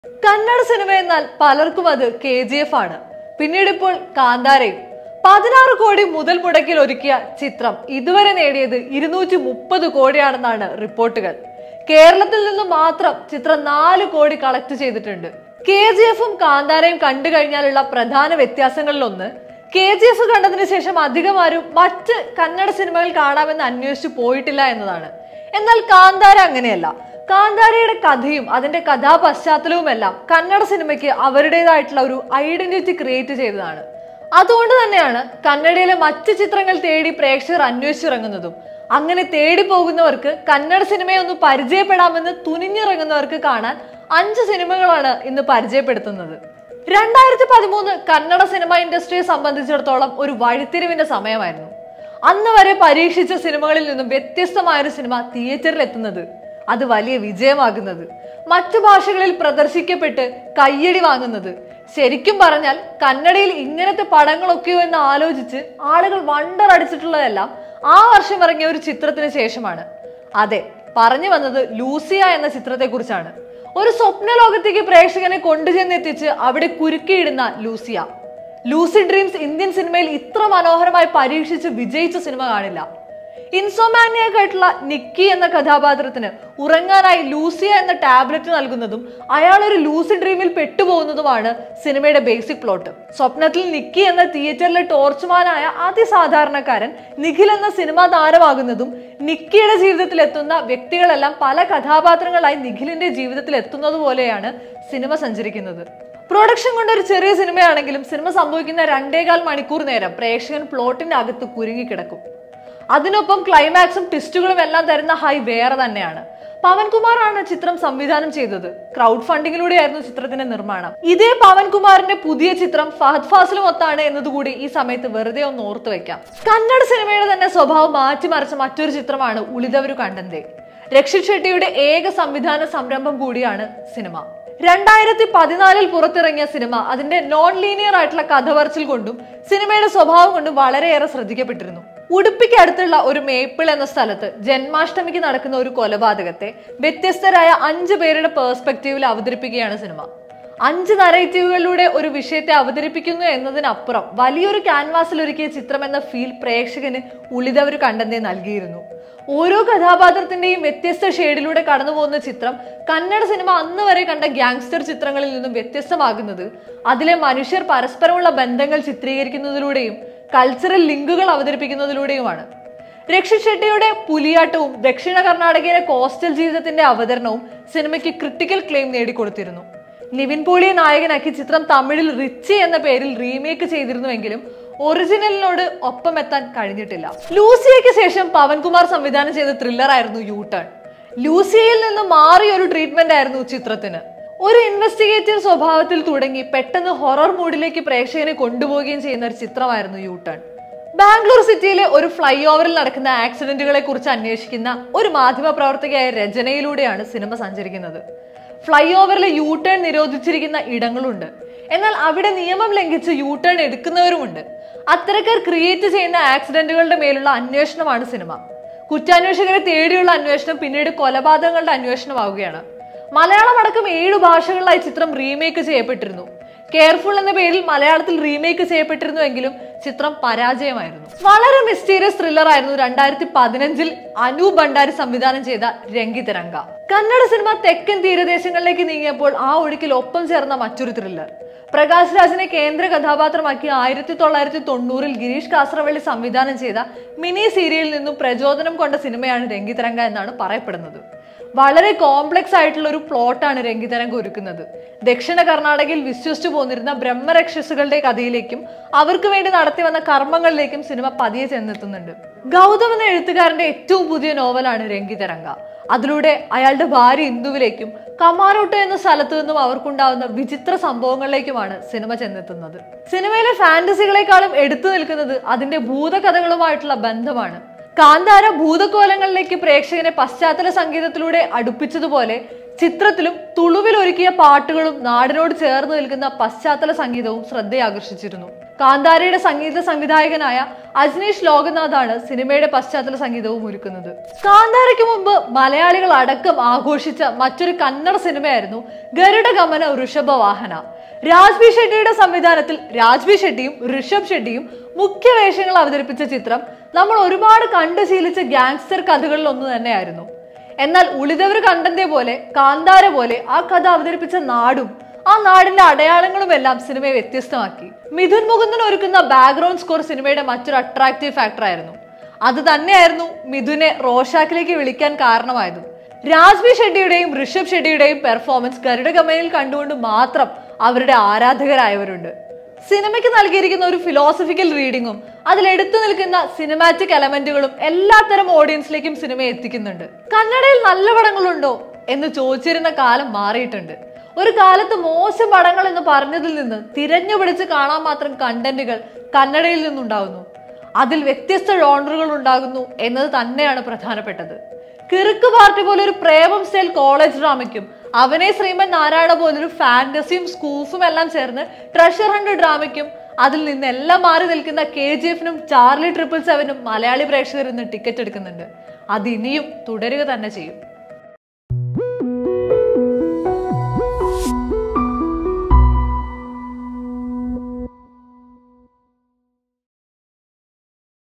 Kannada cinema എന്നാൽ പലർക്കും അത് കെ ജി എഫ് ആണ് പിന്നീട് ഇപ്പോൾ കാന്താരയും പതിനാറ് കോടി മുതൽ മുടക്കിൽ ഒരുക്കിയ ചിത്രം ഇതുവരെ നേടിയത് ഇരുന്നൂറ്റി മുപ്പത് കോടിയാണെന്നാണ് റിപ്പോർട്ടുകൾ കേരളത്തിൽ നിന്ന് മാത്രം ചിത്രം നാല് കോടി കളക്ട് ചെയ്തിട്ടുണ്ട് കെ ജി എഫും കാന്താരയും കണ്ടു കഴിഞ്ഞാലുള്ള പ്രധാന വ്യത്യാസങ്ങളിലൊന്ന് കെ ജി എഫ് കണ്ടതിന് ശേഷം അധികം ആരും മറ്റ് കന്നഡ സിനിമകൾ കാണാമെന്ന് അന്വേഷിച്ചു പോയിട്ടില്ല എന്നതാണ് എന്നാൽ കാന്താര അങ്ങനെയല്ല കാന്താരയുടെ കഥയും അതിന്റെ കഥാപശ്ചാത്തലവും എല്ലാം കന്നഡ സിനിമയ്ക്ക് അവരുടേതായിട്ടുള്ള ഒരു ഐഡന്റിറ്റി ക്രിയേറ്റ് ചെയ്തതാണ് അതുകൊണ്ട് തന്നെയാണ് കന്നഡയിലെ മറ്റ് ചിത്രങ്ങൾ തേടി പ്രേക്ഷകർ അന്വേഷിച്ചിറങ്ങുന്നതും അങ്ങനെ തേടി പോകുന്നവർക്ക് കന്നഡ സിനിമയെ ഒന്ന് പരിചയപ്പെടാമെന്ന് തുനിഞ്ഞിറങ്ങുന്നവർക്ക് കാണാൻ അഞ്ച് സിനിമകളാണ് ഇന്ന് പരിചയപ്പെടുത്തുന്നത് രണ്ടായിരത്തി പതിമൂന്ന് കന്നഡ സിനിമ ഇൻഡസ്ട്രിയെ സംബന്ധിച്ചിടത്തോളം ഒരു വഴിത്തിരിവിന്റെ സമയമായിരുന്നു അന്ന് വരെ പരീക്ഷിച്ച സിനിമകളിൽ നിന്നും വ്യത്യസ്തമായ ഒരു സിനിമ തിയേറ്ററിൽ എത്തുന്നത് അത് വലിയ വിജയമാകുന്നത് മറ്റു ഭാഷകളിൽ പ്രദർശിക്കപ്പെട്ട് കയ്യടി വാങ്ങുന്നത് ശരിക്കും പറഞ്ഞാൽ കന്നഡയിൽ ഇങ്ങനത്തെ പടങ്ങളൊക്കെയോ എന്ന് ആലോചിച്ച് ആളുകൾ വണ്ടർ അടിച്ചിട്ടുള്ളതെല്ലാം ആ വർഷം ഇറങ്ങിയ ഒരു ചിത്രത്തിന് ശേഷമാണ് അതെ പറഞ്ഞു വന്നത് ലൂസിയ എന്ന ചിത്രത്തെ കുറിച്ചാണ് ഒരു സ്വപ്ന ലോകത്തേക്ക് പ്രേക്ഷകനെ കൊണ്ടുചെന്നെത്തിച്ച് അവിടെ കുരുക്കിയിടുന്ന ലൂസിയ ലൂസി ഡ്രീംസ് ഇന്ത്യൻ സിനിമയിൽ ഇത്ര മനോഹരമായി പരീക്ഷിച്ച് വിജയിച്ച സിനിമ കാണില്ല ഇൻസോമാനിയായിട്ടുള്ള നിക്കി എന്ന കഥാപാത്രത്തിന് ഉറങ്ങാനായി ലൂസിയ എന്ന ടാബ്ലറ്റ് നൽകുന്നതും അയാൾ ഒരു ലൂസി ഡ്രീമിൽ പെട്ടുപോകുന്നതുമാണ് സിനിമയുടെ ബേസിക് പ്ലോട്ട് സ്വപ്നത്തിൽ നിക്കി എന്ന തിയേറ്ററിലെ ടോർച്ച്മാനായ അതിസാധാരണക്കാരൻ നിഖിൽ എന്ന സിനിമാ താരമാകുന്നതും നിക്കിയുടെ ജീവിതത്തിൽ എത്തുന്ന വ്യക്തികളെല്ലാം പല കഥാപാത്രങ്ങളായി നിഖിലിന്റെ ജീവിതത്തിൽ എത്തുന്നത് പോലെയാണ് സിനിമ സഞ്ചരിക്കുന്നത് പ്രൊഡക്ഷൻ കൊണ്ട് ഒരു ചെറിയ സിനിമയാണെങ്കിലും സിനിമ സംഭവിക്കുന്ന രണ്ടേകാൽ മണിക്കൂർ നേരം പ്രേക്ഷകൻ പ്ലോട്ടിന്റെ അകത്ത് കുരുങ്ങിക്കിടക്കും അതിനൊപ്പം ക്ലൈമാക്സും ട്വിസ്റ്റുകളും എല്ലാം തരുന്ന ഹൈ വേറെ തന്നെയാണ് പവൻകുമാറാണ് ചിത്രം സംവിധാനം ചെയ്തത് ക്രൗഡ് ഫണ്ടിങ്ങിലൂടെയായിരുന്നു ചിത്രത്തിന്റെ നിർമ്മാണം ഇതേ പവൻകുമാറിന്റെ പുതിയ ചിത്രം ഫഹദ് ഫാസിലും ഒത്താണ് എന്നതുകൂടി ഈ സമയത്ത് വെറുതെ ഒന്ന് ഓർത്തു വെക്കാം കന്നഡ സിനിമയുടെ തന്നെ സ്വഭാവം മാറ്റിമറിച്ച മറ്റൊരു ചിത്രമാണ് ഉളിതവരു കണ്ടന്തേ രക്ഷിത് ഷെട്ടിയുടെ ഏക സംവിധാന സംരംഭം കൂടിയാണ് സിനിമ രണ്ടായിരത്തി പതിനാലിൽ പുറത്തിറങ്ങിയ സിനിമ അതിന്റെ നോൺ ലീനിയർ ആയിട്ടുള്ള കഥ പറച്ചിൽ കൊണ്ടും സിനിമയുടെ സ്വഭാവം കൊണ്ടും വളരെയേറെ ശ്രദ്ധിക്കപ്പെട്ടിരുന്നു ഉടുപ്പിക്ക് അടുത്തുള്ള ഒരു മേപ്പിൾ എന്ന സ്ഥലത്ത് ജന്മാഷ്ടമിക്ക് നടക്കുന്ന ഒരു കൊലപാതകത്തെ വ്യത്യസ്തരായ അഞ്ച് പേരുടെ പേഴ്സ്പെക്റ്റീവിൽ അവതരിപ്പിക്കുകയാണ് സിനിമ അഞ്ച് നറേറ്റീവുകളിലൂടെ ഒരു വിഷയത്തെ അവതരിപ്പിക്കുന്നു എന്നതിനപ്പുറം വലിയൊരു ക്യാൻവാസിൽ ഒരുക്കിയ ചിത്രം എന്ന ഫീൽ പ്രേക്ഷകന് ഉളിതവർ കണ്ടെന്നേ നൽകിയിരുന്നു ഓരോ കഥാപാത്രത്തിന്റെയും വ്യത്യസ്ത ഷെയ്ഡിലൂടെ കടന്നു പോകുന്ന ചിത്രം കന്നഡ സിനിമ അന്ന് വരെ കണ്ട ഗ്യാങ്സ്റ്റർ ചിത്രങ്ങളിൽ നിന്നും വ്യത്യസ്തമാകുന്നത് അതിലെ മനുഷ്യർ പരസ്പരമുള്ള ബന്ധങ്ങൾ ചിത്രീകരിക്കുന്നതിലൂടെയും കൾച്ചറൽ ലിങ്കുകൾ അവതരിപ്പിക്കുന്നതിലൂടെയുമാണ് രക്ഷിത് ഷെട്ടിയുടെ പുലിയാട്ടവും ദക്ഷിണ കർണാടകയിലെ കോസ്റ്റൽ ജീവിതത്തിന്റെ അവതരണവും സിനിമയ്ക്ക് ക്രിട്ടിക്കൽ ക്ലെയിം നേടിക്കൊടുത്തിരുന്നു നിവിൻ പോളിയെ നായകനാക്കി ചിത്രം തമിഴിൽ റിച്ചി എന്ന പേരിൽ റീമേക്ക് ചെയ്തിരുന്നുവെങ്കിലും ഒറിജിനലിനോട് ഒപ്പമെത്താൻ കഴിഞ്ഞിട്ടില്ല ലൂസിയയ്ക്ക് ശേഷം പവൻകുമാർ സംവിധാനം ചെയ്ത ത്രില്ലറായിരുന്നു യു ടേൺ ലൂസിയയിൽ നിന്ന് മാറിയ ഒരു ട്രീറ്റ്മെന്റ് ആയിരുന്നു ചിത്രത്തിന് ഒരു ഇൻവെസ്റ്റിഗേറ്റീവ് സ്വഭാവത്തിൽ തുടങ്ങി പെട്ടെന്ന് ഹൊറർ മൂഡിലേക്ക് പ്രേക്ഷകനെ കൊണ്ടുപോവുകയും ചെയ്യുന്ന ഒരു ചിത്രമായിരുന്നു യു ടേൺ ബാംഗ്ലൂർ സിറ്റിയിലെ ഒരു ഫ്ലൈ ഓവറിൽ നടക്കുന്ന ആക്സിഡന്റുകളെ കുറിച്ച് അന്വേഷിക്കുന്ന ഒരു മാധ്യമ പ്രവർത്തകയായ രചനയിലൂടെയാണ് സിനിമ സഞ്ചരിക്കുന്നത് ഫ്ലൈ ഓവറിലെ യു ടേൺ നിരോധിച്ചിരിക്കുന്ന ഇടങ്ങളുണ്ട് എന്നാൽ അവിടെ നിയമം ലംഘിച്ച് യു ടേൺ എടുക്കുന്നവരുമുണ്ട് അത്തരക്കാർ ക്രിയേറ്റ് ചെയ്യുന്ന ആക്സിഡന്റുകളുടെ മേലുള്ള അന്വേഷണമാണ് സിനിമ കുറ്റാന്വേഷകരെ തേടിയുള്ള അന്വേഷണം പിന്നീട് കൊലപാതകങ്ങളുടെ അന്വേഷണമാവുകയാണ് മലയാളം അടക്കം ഏഴു ഭാഷകളിലായി ചിത്രം റീമേക്ക് ചെയ്യപ്പെട്ടിരുന്നു കെയർഫുൾ എന്ന പേരിൽ മലയാളത്തിൽ റീമേക്ക് ചെയ്യപ്പെട്ടിരുന്നുവെങ്കിലും ചിത്രം പരാജയമായിരുന്നു വളരെ മിസ്റ്റീരിയസ് ത്രില്ലർ ആയിരുന്നു രണ്ടായിരത്തി പതിനഞ്ചിൽ അനു ഭണ്ഡാരി സംവിധാനം ചെയ്ത രംഗിതരംഗ കന്നഡ സിനിമ തെക്കൻ തീരദേശങ്ങളിലേക്ക് നീങ്ങിയപ്പോൾ ആ ഒഴുക്കിൽ ഒപ്പം ചേർന്ന മറ്റൊരു ത്രില്ലർ പ്രകാശ് രാജിനെ കേന്ദ്ര കഥാപാത്രമാക്കി ആയിരത്തി തൊള്ളായിരത്തി തൊണ്ണൂറിൽ ഗിരീഷ് കാസറവള്ളി സംവിധാനം ചെയ്ത മിനി സീരിയലിൽ നിന്നും പ്രചോദനം കൊണ്ട സിനിമയാണ് രംഗിതരംഗ എന്നാണ് പറയപ്പെടുന്നത് വളരെ കോംപ്ലക്സ് ആയിട്ടുള്ള ഒരു പ്ലോട്ടാണ് രംഗിതരംഗ ഒരുക്കുന്നത് ദക്ഷിണ കർണാടകയിൽ വിശ്വസിച്ചു പോന്നിരുന്ന ബ്രഹ്മരക്ഷസുകളുടെ കഥയിലേക്കും അവർക്ക് വേണ്ടി നടത്തി വന്ന കർമ്മങ്ങളിലേക്കും സിനിമ പതിയെ ചെന്നെത്തുന്നുണ്ട് ഗൗതം എന്ന എഴുത്തുകാരന്റെ ഏറ്റവും പുതിയ നോവലാണ് രംഗിതരംഗ അതിലൂടെ അയാളുടെ ഭാര്യ ഇന്ദുവിലേക്കും കമാരോട്ട് എന്ന സ്ഥലത്തു നിന്നും അവർക്കുണ്ടാവുന്ന വിചിത്ര സംഭവങ്ങളിലേക്കുമാണ് സിനിമ ചെന്നെത്തുന്നത് സിനിമയിലെ ഫാന്റസികളെക്കാളും എടുത്തു നിൽക്കുന്നത് അതിന്റെ ഭൂതകഥകളുമായിട്ടുള്ള ബന്ധമാണ് കാന്താര ഭൂതകോലങ്ങളിലേക്ക് പ്രേക്ഷകനെ പശ്ചാത്തല സംഗീതത്തിലൂടെ അടുപ്പിച്ചതുപോലെ ചിത്രത്തിലും തുളുവിൽ ഒരുക്കിയ പാട്ടുകളും നാടിനോട് ചേർന്ന് നിൽക്കുന്ന പശ്ചാത്തല സംഗീതവും ശ്രദ്ധയാകർഷിച്ചിരുന്നു കാന്താരയുടെ സംഗീത സംവിധായകനായ അജ്നീഷ് ലോകനാഥാണ് സിനിമയുടെ പശ്ചാത്തല സംഗീതവും ഒരുക്കുന്നത് കാന്താരയ്ക്ക് മുമ്പ് മലയാളികൾ അടക്കം ആഘോഷിച്ച മറ്റൊരു കന്നഡ സിനിമയായിരുന്നു ഗരുഡഗമന ഋഷഭവാഹന രാജ്ബി ഷെട്ടിയുടെ സംവിധാനത്തിൽ രാജ്ബി ഷെട്ടിയും ഋഷഭ് ഷെട്ടിയും മുഖ്യ വേഷങ്ങൾ അവതരിപ്പിച്ച ചിത്രം നമ്മൾ ഒരുപാട് കണ്ടു ശീലിച്ച ഗാങ്സ്റ്റർ കഥകളിൽ ഒന്ന് തന്നെയായിരുന്നു എന്നാൽ ഉളിതവർ കണ്ടന്റെ പോലെ കാന്താര പോലെ ആ കഥ അവതരിപ്പിച്ച നാടും ആ നാടിന്റെ അടയാളങ്ങളും എല്ലാം സിനിമയെ വ്യത്യസ്തമാക്കി മിഥുൻ മുകുന്ദൻ ഒരുക്കുന്ന ബാക്ക്ഗ്രൗണ്ട് സ്കോർ സിനിമയുടെ മറ്റൊരു അട്രാക്റ്റീവ് ഫാക്ടർ ആയിരുന്നു അത് തന്നെയായിരുന്നു മിഥുനെ റോഷാക്കിലേക്ക് വിളിക്കാൻ കാരണമായതും രാജ്ബി ഷെട്ടിയുടെയും ഋഷഭ് ഷെട്ടിയുടെയും പെർഫോമൻസ് ഗരുഡഗമനയിൽ കണ്ടുകൊണ്ട് മാത്രം അവരുടെ ആരാധകരായവരുണ്ട് സിനിമയ്ക്ക് നൽകിയിരിക്കുന്ന ഒരു ഫിലോസഫിക്കൽ റീഡിങ്ങും അതിൽ എടുത്തു നിൽക്കുന്ന സിനിമാറ്റിക് എലമെന്റുകളും എല്ലാത്തരം ഓഡിയൻസിലേക്കും സിനിമ എത്തിക്കുന്നുണ്ട് കന്നഡയിൽ നല്ല പടങ്ങളുണ്ടോ എന്ന് ചോദിച്ചിരുന്ന കാലം മാറിയിട്ടുണ്ട് ഒരു കാലത്ത് മോശം പടങ്ങൾ എന്ന് പറഞ്ഞതിൽ നിന്ന് തിരഞ്ഞു പിടിച്ച് കാണാൻ മാത്രം കണ്ടന്റുകൾ കന്നഡയിൽ നിന്നുണ്ടാകുന്നു അതിൽ വ്യത്യസ്ത ജോണറുകൾ ഉണ്ടാകുന്നു എന്നത് തന്നെയാണ് പ്രധാനപ്പെട്ടത് കിറുക്ക് പാർട്ടി പോലെ ഒരു പ്രേമം സ്റ്റൈൽ കോളേജ് ഡ്രാമയ്ക്കും അവനെ ശ്രീമൻ നാരായണ പോലൊരു ഫാന്റസിയും സ്കൂഫും എല്ലാം ചേർന്ന് ട്രഷർ ഹണ്ട് ഡ്രാമയ്ക്കും അതിൽ നിന്ന് എല്ലാം മാറി നിൽക്കുന്ന കെ ജി എഫിനും ചാർലി ട്രിപ്പിൾ സെവനും മലയാളി പ്രേക്ഷകർ ഇന്ന് ടിക്കറ്റ് എടുക്കുന്നുണ്ട് അത് ഇനിയും തുടരുക തന്നെ ചെയ്യും